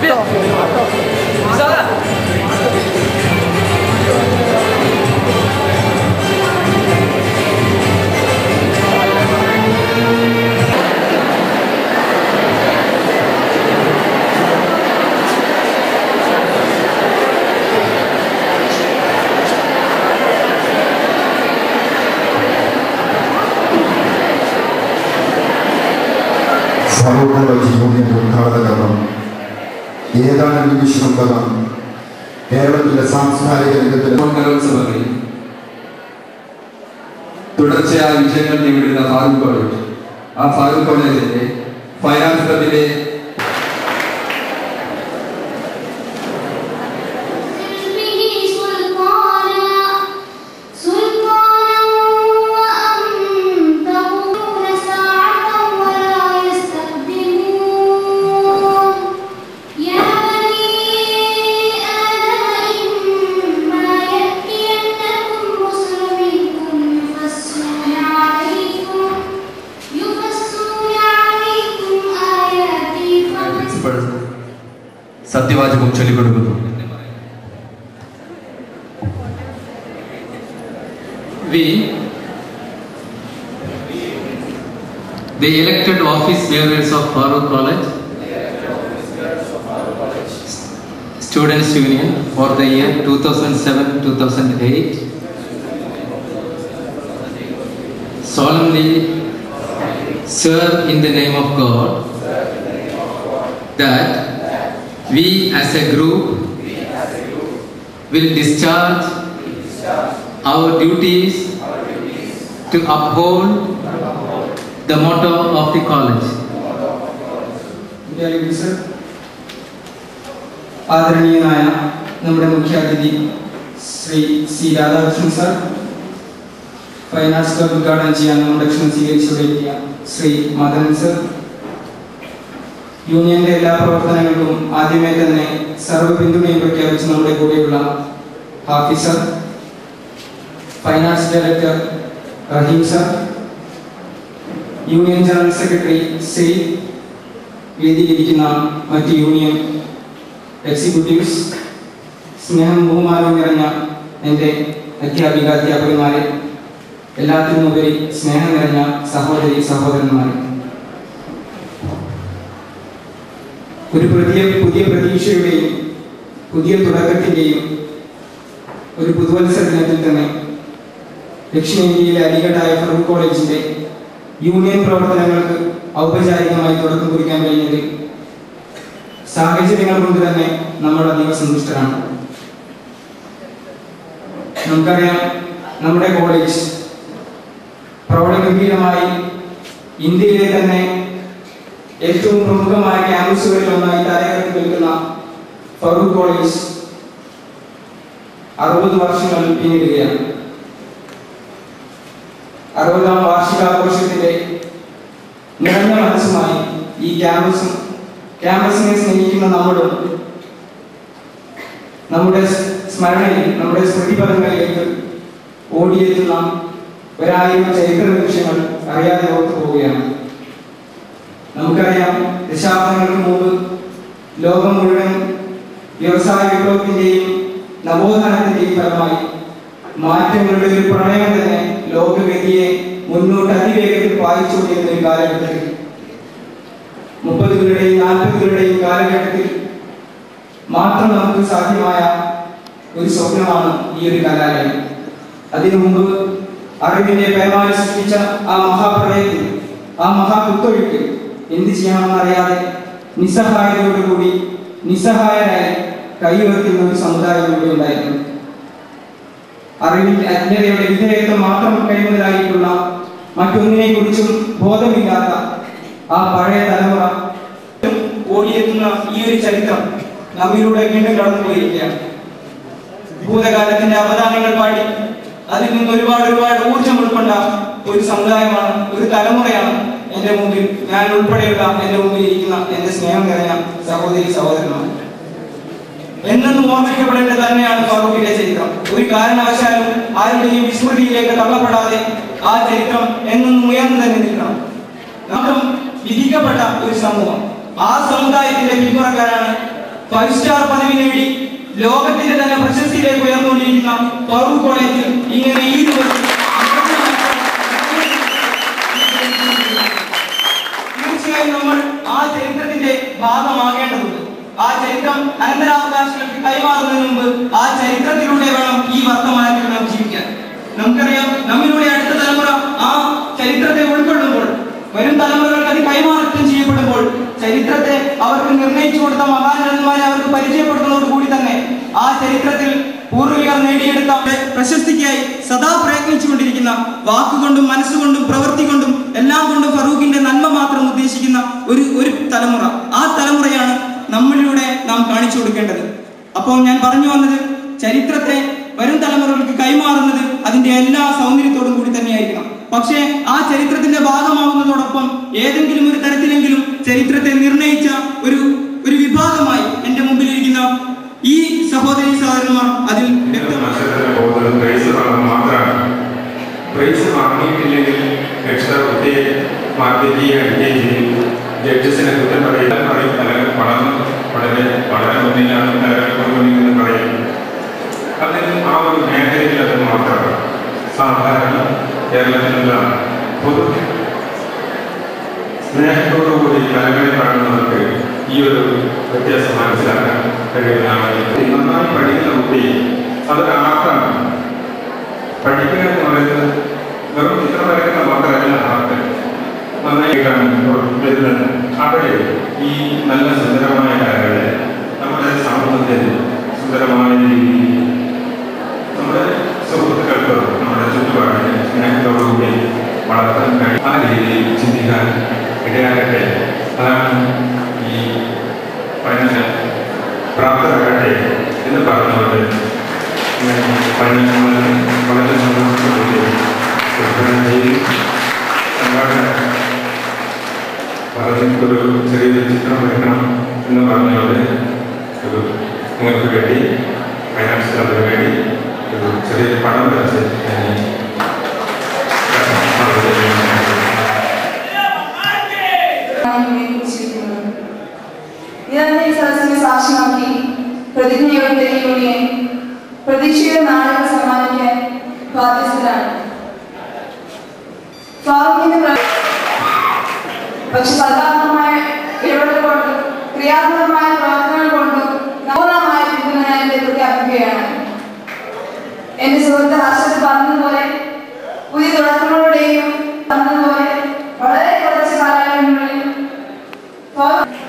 സർവോപരി യൂണിയൻ ഉദ്ഘാടന കർമ്മം ഏതാനും നിമിഷമുള്ളതാണ് കേരളത്തിലെ സാംസ്കാരിക രംഗത്തിലെ കലോത്സവങ്ങളിൽ തുടർച്ചയായ വിജയങ്ങൾ നേരിടുന്ന ഫാറൂഖ് കോളേജ് ആ ഫാറൂഖ് കോളേജിന്റെ ഫൈനാൻസ് ക്ലബിലെ به سلطانا سلطانا وأن تقومون ساعة ولا يستقدمون يا بني آدم إما يأتينكم رسل منكم يفسون عليكم يفسون عليكم آياتي فمن പ്രിൻസിപ്പൽ സത്യവാചകം ചൊല്ലിക്കൊടുക്കുന്നു We, the elected office bearers of Farooq College, Students Union for the year 2007-2008, solemnly swear in the name of God that we as a group will discharge our duties to uphold the motto of the college. വിദ്യാലയ sir ആദരണീയനായ നമ്മുടെ മുഖ്യാതിഥി Shri C Radhakrishnan sir finance club ഉദ്ഘാടനം ചെയ്യാൻ നമ്മുടെ ക്ഷണം സ്വീകരിച്ചുകൊണ്ടിരിക്കുക Shri Madan sir യൂണിയന്റെ എല്ലാ പ്രവർത്തനങ്ങൾക്കും ആദ്യമേ തന്നെ സർവ്വ പിന്തുണയും പ്രഖ്യാപിച്ച് നമ്മുടെ കൂടെയുള്ള Hafis sir finance director Raheem sir union general secretary Sayed വേദിയിലിരിക്കുന്ന മറ്റ് യൂണിയൻ എക്സിക്യൂട്ടീവ്സ് സ്നേഹം ബഹുമാനം നിറഞ്ഞ എൻ്റെ അധ്യാപിക അധ്യാപകന്മാരെ എല്ലാത്തിനുമുപരി സ്നേഹം നിറഞ്ഞ സഹോദരി സഹോദരന്മാരെ ഒരു പുതിയ പുതിയ പ്രതീക്ഷയുടെയും പുതിയ തുടക്കത്തിൻ്റെയും ഒരു പുതുവത്സര ദിനത്തിൽ തന്നെ ദക്ഷിണേന്ത്യയിലെ അലിഗഡായ ഫറൂഖ് കോളേജിന്റെ യൂണിയൻ പ്രവർത്തനങ്ങൾക്ക് ഔപചാരികമായി തുടക്കം കുറിക്കാൻ കഴിഞ്ഞത് സാഹചര്യങ്ങൾ കൊണ്ട് തന്നെ നമ്മൾ അതീവ സന്തുഷ്ടരാണ് നമുക്കറിയാം നമ്മുടെ കോളേജ് പ്രൗഢഗംഭീരമായി ഇന്ത്യയിലെ തന്നെ ഏറ്റവും പ്രമുഖമായ ക്യാമ്പസുകളിൽ ഒന്നായി തലകറക്കി നിൽക്കുന്ന ഫറൂഖ് കോളേജ് അറുപത് വർഷങ്ങൾ പിന്നിടുകയാണ് അറുപതാം വാർഷികാഘോഷത്തിന്റെ നിറഞ്ഞ മനസ്സുമായി ഈ ക്യാമ്പസും ക്യാമ്പസിനെ സ്നേഹിക്കുന്ന നമ്മളും നമ്മുടെ സ്മരണയിൽ നമ്മുടെ സ്മൃതിപഥങ്ങളിലേക്ക് ഓടിയെത്തുന്ന ഒരായിരം ചരിത്ര നിമിഷങ്ങൾ അറിയാതെ ഓർത്തു പോവുകയാണ് നമുക്കറിയാം ദശാബ്ദങ്ങൾക്ക് മുമ്പ് ലോകം മുഴുവൻ വ്യവസായ വിപ്ലവത്തിന്റെയും നവോത്ഥാനത്തിന്റെയും ഫലമായി മാറ്റങ്ങളുടെ ഒരു പ്രണയം തന്നെ ലോകഗതിയെ മുന്നോട്ട് അതിവേഗത്തിൽ പായിച്ചുകൊണ്ടിരുന്ന ഒരു കാലഘട്ടത്തിൽ മുപ്പതുകളുടെയും നാൽപ്പതുകളുടെയും കാലഘട്ടത്തിൽ മാത്രം നമുക്ക് സാധ്യമായ ഒരു സ്വപ്നമാണ് ഈ ഒരു കലാലയം അതിനു മുമ്പ് അറിവിന്റെ പേമാരി സൃഷ്ടിച്ച ആ മഹാപ്രളയത്തിൽ ആ മഹാകുത്തൊഴുക്ക് എന്ത് ചെയ്യണമെന്ന് അറിയാതെ നിസ്സഹായതയോടുകൂടി നിസ്സഹായരായി കൈയുയർത്തുന്ന ഒരു സമുദായം ഇവിടെ ഉണ്ടായിരുന്നു അറിവിന്റെ അജ്ഞതയുടെ വിധേയത്വം മാത്രം കഴിയുന്നതായിട്ടുള്ള മറ്റൊന്നിനെ കുറിച്ചും ബോധമില്ലാത്ത ആ പഴയ തലമുറ ഓടിയെത്തുന്ന ഈ ഒരു ചരിത്രം നമ്മിലൂടെ വീണ്ടും കടന്നുപോയിരിക്കുകയാണ് ഭൂതകാലത്തിന്റെ അവദാനങ്ങൾ പാടി അതിൽ നിന്ന് ഒരുപാട് ഒരുപാട് ഊർജം ഉൾക്കൊണ്ട ഒരു സമുദായമാണ് ഒരു തലമുറയാണ് എന്റെ മുമ്പിൽ ഞാൻ ഉൾപ്പെടെയുള്ള എന്റെ മുമ്പിൽ ഇരിക്കുന്ന എന്റെ സ്നേഹം നിറഞ്ഞ സഹോദരി സഹോദരന്മാർ എന്നെന്നും ഓർമ്മിക്കപ്പെടേണ്ടത് തന്നെയാണ് ഫറൂഖിന്റെ ചരിത്രം ഒരു കാരണവശാലും ആരുടെയും വിസ്മൃതിയിലേക്ക് തള്ളപ്പെടാതെ ആ ചരിത്രം എന്നെന്നും ഉയർന്നു തന്നെ നിൽക്കണം നാം വിധിക്കപ്പെട്ട ഒരു സമൂഹം ആ സമുദായത്തിന്റെ പിന്തുണക്കാരാണ് ഫൈവ് സ്റ്റാർ പദവി നേടി ലോകത്തിന്റെ തന്നെ പ്രശസ്തിയിലേക്ക് ഉയർന്നുകൊണ്ടിരിക്കുന്ന ഫറൂഖ് കോളേജിൽ ഇങ്ങനെ ഈ ദിവസം തീർച്ചയായും നമ്മൾ ആ ചരിത്രത്തിന്റെ ഭാഗമാകേണ്ടതുണ്ട് ആ ചരിത്രം അനന്തരാവകാശങ്ങൾക്ക് കൈമാറുന്നതിന് മുമ്പ് ആ ചരിത്രത്തിലൂടെ വേണം ഈ വർത്തമാനത്തിൽ നാം ജീവിക്കാൻ നമുക്കറിയാം നമ്മിലൂടെ അടുത്ത തലമുറ ആ ചരിത്രത്തെ ഉൾക്കൊള്ളുമ്പോൾ വരും തലമുറകൾക്ക് അത് കൈമാറ്റം ചെയ്യപ്പെടുമ്പോൾ ചരിത്രത്തെ അവർക്ക് നിർണയിച്ചു കൊടുത്ത മഹാനന്ദന്മാരെ അവർക്ക് പരിചയപ്പെടുത്തുന്നതോടുകൂടി തന്നെ ആ ചരിത്രത്തിൽ പൂർവികർ നേടിയെടുത്ത പ്രശസ്തിക്കായി സദാ പ്രയത്നിച്ചുകൊണ്ടിരിക്കുന്ന വാക്കുകൊണ്ടും മനസ്സുകൊണ്ടും പ്രവൃത്തി കൊണ്ടും എല്ലാം കൊണ്ടും ഫറൂഖിന്റെ നന്മ മാത്രം ഉദ്ദേശിക്കുന്ന ഒരു ഒരു തലമുറ ആ തലമുറയാണ് നമ്മളിലൂടെ നാം കാണിച്ചു കൊടുക്കേണ്ടത് അപ്പോൾ ഞാൻ പറഞ്ഞു വന്നത് ചരിത്രത്തെ വരും തലമുറകൾക്ക് കൈമാറുന്നത് അതിന്റെ എല്ലാ സൗന്ദര്യത്തോടും കൂടി തന്നെയായിരിക്കണം പക്ഷേ ആ ചരിത്രത്തിന്റെ ഭാഗമാവുന്നതോടൊപ്പം ഏതെങ്കിലും ഒരു തരത്തിലെങ്കിലും ചരിത്രത്തെ നിർണയിച്ച ഒരു ഒരു വിഭാഗമായി എന്റെ മുമ്പിലിരിക്കുന്ന ഈ സഹോദരി സഹോദരന്മാർ അതിൽ വ്യക്തമായി മത്സരത്തിന് പോകുന്നത് പ്രൈസ് വാങ്ങാൻ മാത്രമാണ് പ്രൈസ് വാങ്ങിയിട്ടില്ലെങ്കിൽ എക്സ്ട്രാ കുട്ടിയെ മാർക്കറ്റിംഗ് അടിക്കുകയും ചെയ്യും ജഡ്ജസിനെ കുറ്റം പറയാൻ പറയും പലരും വളർന്ന് വളരെ വളരെ മുന്നിലാണ് പലരും മുന്നിൽ പറയും അതിന് ആ ഒരു മേഖലയിൽ അത് മാത്രമാണ് സാധാരണ കേരളത്തിലുള്ള പൊതു സ്നേഹത്തോടുകൂടി കലകളെ കാണുന്നവർക്ക് ഈ ഒരു വ്യത്യാസം മനസ്സിലാക്കാൻ കഴിയുന്നതാണ് നന്നായി പഠിക്കുന്ന കുട്ടി അതൊരു ആർട്ടാണ് പഠിക്കുക എന്ന് പറയുന്നത് വെറും ചിത്രം വരയ്ക്കുന്ന മാത്രമല്ല ആർട്ട് നന്നായിട്ടാണ് വരുന്നത് അവിടെ ഈ നല്ല സുന്ദരമായ കലകളെ നമ്മുടെ സമൂഹത്തിൽ സുന്ദരമായ രീതിയിൽ നമ്മുടെ സുഹൃത്തുക്കൾക്ക് നമ്മുടെ ചുറ്റുപാടിനെ സ്നേഹത്തോടുകൂടി വളർത്താൻ കഴിയും ആ രീതിയിൽ ചിന്തിക്കാൻ ഇടയാകട്ടെ അതാണ് ഈ പഠന പ്രാപ്തരാകട്ടെ എന്ന് പറഞ്ഞുകൊണ്ട് ഞാൻ പഠനങ്ങൾ വളരെ സന്തോഷത്തോടെ ഉദ്ഘാടനം ചെയ്തു സംഘാടകർ പറഞ്ഞിട്ടൊരു ചെറിയൊരു ചിത്രം വയ്ക്കണം എന്ന് പറഞ്ഞുകൊണ്ട് ഒരു നിങ്ങൾക്ക് വേണ്ടി ഫൈനാൻസ് അതിന് വേണ്ടി ഒരു ചെറിയൊരു പണം വരച്ച് ഞാൻ ഈ ഇതെന്നെ ഈ സദസ്സിനെ സാക്ഷ്യമാക്കി പ്രതിജ്ഞയുടെ തെളിയിലൂടെ പ്രതീക്ഷയുടെ നാളുകൾ സമ്മാനിക്കാൻ ബാധ്യസ്ഥരാണ് ഫാറൂഖിന്റെ പ്ര- പക്ഷെ സർഗാത്മകമായ ഇടപെടൽ കൊണ്ടും ക്രിയാത്മകമായ പ്രവർത്തനങ്ങൾ കൊണ്ടും പൂർണ്ണമായ പിന്തുണ ഞാൻ എന്നെ പ്രഖ്യാപിക്കുകയാണ് എന്റെ സുഹൃത്ത് ഹർഷത്ത് പറഞ്ഞതുപോലെ പുതിയ തുടക്കങ്ങളുടെയും പറഞ്ഞതുപോലെ വളരെ കുറച്ച് കാലങ്ങളിനുള്ളിൽ ഫാറൂഖ്